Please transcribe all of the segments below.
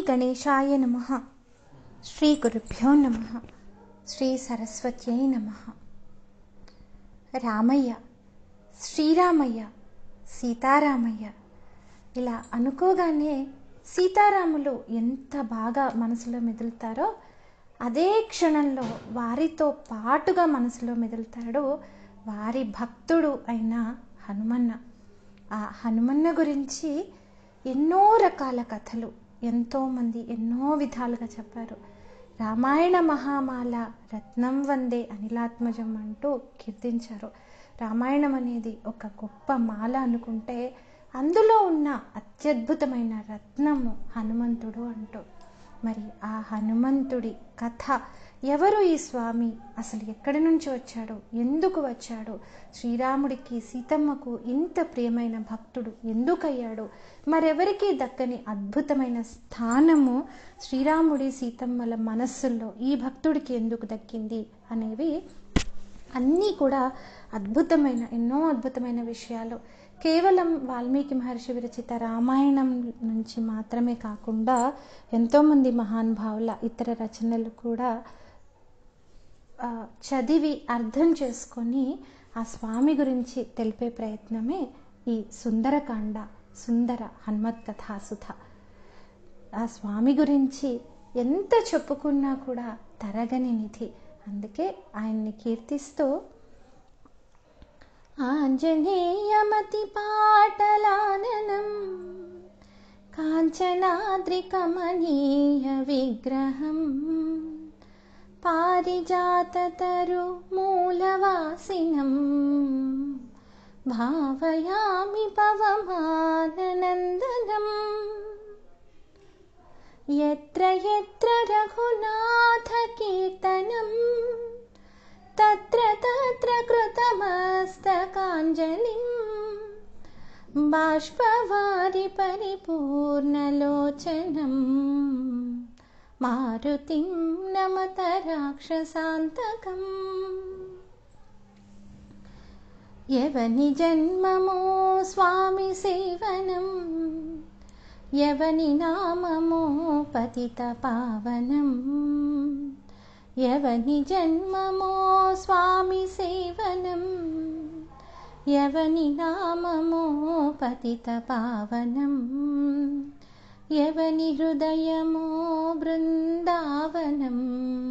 గణేశాయ నమ శ్రీ గురుభ్యో నమ శ్రీ సరస్వత్యై నమ రామయ్య శ్రీరామయ్య సీతారామయ్య ఇలా అనుకోగానే సీతారాములు ఎంత బాగా మనసులో మెదులుతారో అదే క్షణంలో వారితో పాటుగా మనసులో మెదులుతాడు వారి భక్తుడు అయిన హనుమన్న ఆ హనుమన్న గురించి ఎన్నో రకాల కథలు ఎంతోమంది ఎన్నో విధాలుగా చెప్పారు రామాయణ మహామాల రత్నం వందే అనిలాత్మజం అంటూ కీర్తించారు రామాయణం అనేది ఒక గొప్ప మాల అనుకుంటే అందులో ఉన్న అత్యద్భుతమైన రత్నము హనుమంతుడు అంటూ మరి ఆ హనుమంతుడి కథ ఎవరు ఈ స్వామి అసలు ఎక్కడి నుంచి వచ్చాడు ఎందుకు వచ్చాడు శ్రీరాముడికి సీతమ్మకు ఇంత ప్రియమైన భక్తుడు ఎందుకయ్యాడు మరెవరికి దక్కని అద్భుతమైన స్థానము శ్రీరాముడి సీతమ్మల మనస్సుల్లో ఈ భక్తుడికి ఎందుకు దక్కింది అనేవి అన్నీ కూడా అద్భుతమైన ఎన్నో అద్భుతమైన విషయాలు కేవలం వాల్మీకి మహర్షి విరచిత రామాయణం నుంచి మాత్రమే కాకుండా ఎంతోమంది మహానుభావుల ఇతర రచనలు కూడా చదివి అర్థం చేసుకొని ఆ స్వామి గురించి తెలిపే ప్రయత్నమే ఈ సుందరకాండ సుందర హనుమత్ కథాసుధ ఆ స్వామి గురించి ఎంత చెప్పుకున్నా కూడా తరగని నిధి అందుకే ఆయన్ని కీర్తిస్తూ ఆంజనేయమతి పాటలాననం కాంచనాద్రికమనీయ విగ్రహం పారిజాతతరు మూలవాసినం భావయామి పవమాననందనం ఎత్ర ఎత్ర రఘునాథకీర్తనం తత్ర తత్ర కృతమస్తకాంజలిం బాష్పవారి పరిపూర్ణలోచనం మారుతిం నమత రాక్షసాంతకం ఎవని జన్మమో స్వామి సేవనం ఎవని నామమో పతిత పావనం ఎవని జన్మమో స్వామి సేవనం ఎవని నామమో పతిత పావనం ఎవని హృదయమో బృందావనం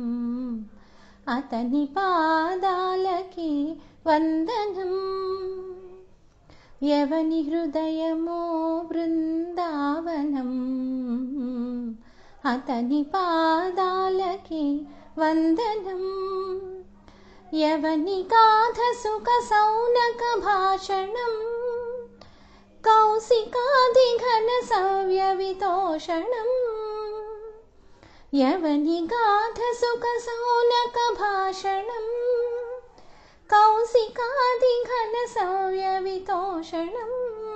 అతని పాదాలకి వందనం ఎవని హృదయమో బృందావనం అతని పాదాలకి వందనం ఎవని గాథ సుఖ సౌనక భాషణం కౌశికాదిఘన సవ్యవితోషణం ఎవని గాథ సుఖ సౌనక భాషణం కౌశికాదిఘన సవ్యవితోషణం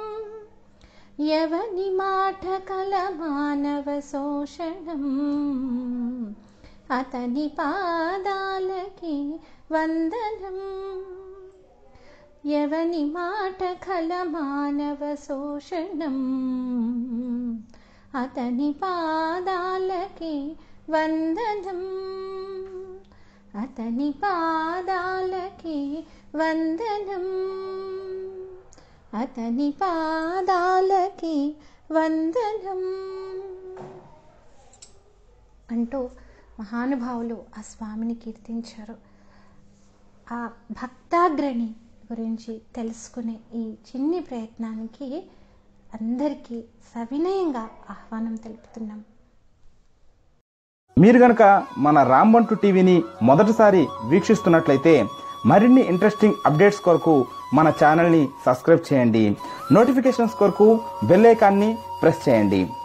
ఎవని మాట కల మానవ శోషణం అతని పాదాలకి వందనం ఎవని మాట కల మానవ శోషణం అతని పాదాలకి వందనం అతని పాదాలకి వందనం అతని పాదాలకి వందనం అంటూ మహానుభావులు ఆ స్వామిని కీర్తించారు ఆ భక్తాగ్రణి గురించి తెలుసుకునే ఈ చిన్ని ప్రయత్నానికి అందరికీ సవినయంగా ఆహ్వానం తెలుపుతున్నాం మీరు గనక మన రాంబంటు టీవీని మొదటిసారి వీక్షిస్తున్నట్లయితే మరిన్ని ఇంట్రెస్టింగ్ అప్డేట్స్ కొరకు మన ఛానల్ని సబ్స్క్రైబ్ చేయండి నోటిఫికేషన్స్ కొరకు బెల్ ఐకాన్ని ప్రెస్ చేయండి